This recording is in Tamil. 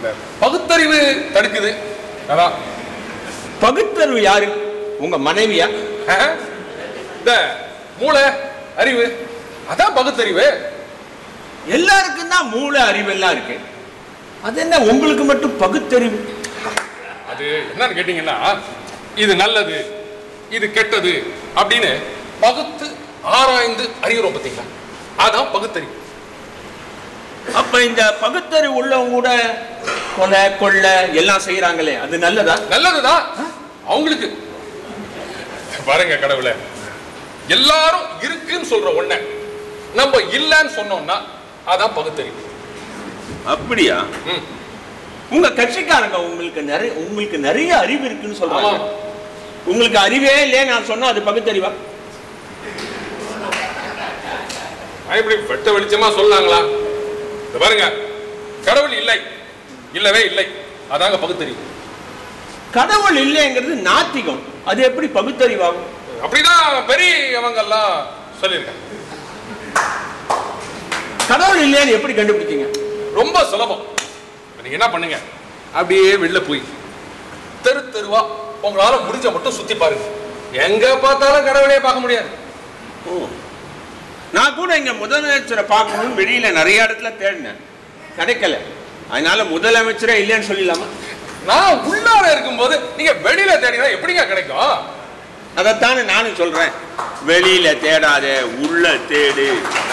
இந்த பகுத்தறிவு தடுக்குது அதான் பகுத்தறிவு யாரு உங்க மனைவியா ஆ? இந்த மூளை அறிவு அதான் பகுத்தறிவு எல்லாருக்கும் தான் மூளை அறிவெல்லாம் இருக்கு அது என்ன உங்களுக்கு மட்டும் பகுத்தறிவு அது என்னன்னு கேட்டீங்கன்னா இது நல்லது இது கெட்டது அப்படின்னு பகுத்து ஆராய்ந்து அறிகிறோம் பார்த்தீங்களா அதான் பகுத்தறிவு அப்ப இந்த பகுத்தறிவு உள்ளவங்க கூட கொலை கொள்ளை எல்லாம் செய்யறாங்களே அது நல்லதா நல்லதுதான் அவங்களுக்கு பாருங்க கடவுளே எல்லாரும் இருக்குன்னு சொல்ற ஒண்ண நம்ம இல்லைன்னு சொன்னோம்னா அதான் பகுத்தறிவு அப்படியா ம். உங்க கட்சிக்காரங்க உங்களுக்கு நிறைய உங்களுக்கு நிறைய அறிவு இருக்குன்னு சொல்றாங்க ஆமா. உங்களுக்கு அறிவே இல்லையே நான் சொன்னா அது பகுத்தறிவா நான் இப்படி வெட்ட வெளிச்சமா சொல்லாங்களா இந்த பாருங்க கடவுள் இல்லை இல்லவே இல்லை அதாங்க பகுத்தறிவு கடவுள் இல்லைங்கிறது நாத்திகம் அது எப்படி பகுத்தறிவாகும் அப்படிதான் பெரியவங்க எல்லாம் சொல்லியிருக்காங்க கடவுள் இல்லைன்னு எப்படி கண்டுபிடிச்சீங்க ரொம்ப சுலபம் இப்ப நீங்க என்ன பண்ணுங்க அப்படியே வெளில போய் தெரு தெருவா உங்களால முடிஞ்ச மட்டும் சுத்தி பாருங்க எங்க பார்த்தாலும் கடவுளே பார்க்க முடியாது ஓ. நான் கூட இங்க முதலமைச்சரை பார்க்கணும்னு வெளியில நிறைய இடத்துல தேடினேன் கிடைக்கல அதனால முதலமைச்சரே இல்லைன்னு சொல்லிடலாமா நான் உள்ளார இருக்கும்போது நீங்க வெளியில தேடினா எப்படிங்க கிடைக்கும் அதைத்தானே நானும் சொல்றேன் வெளியில தேடாத உள்ள தேடு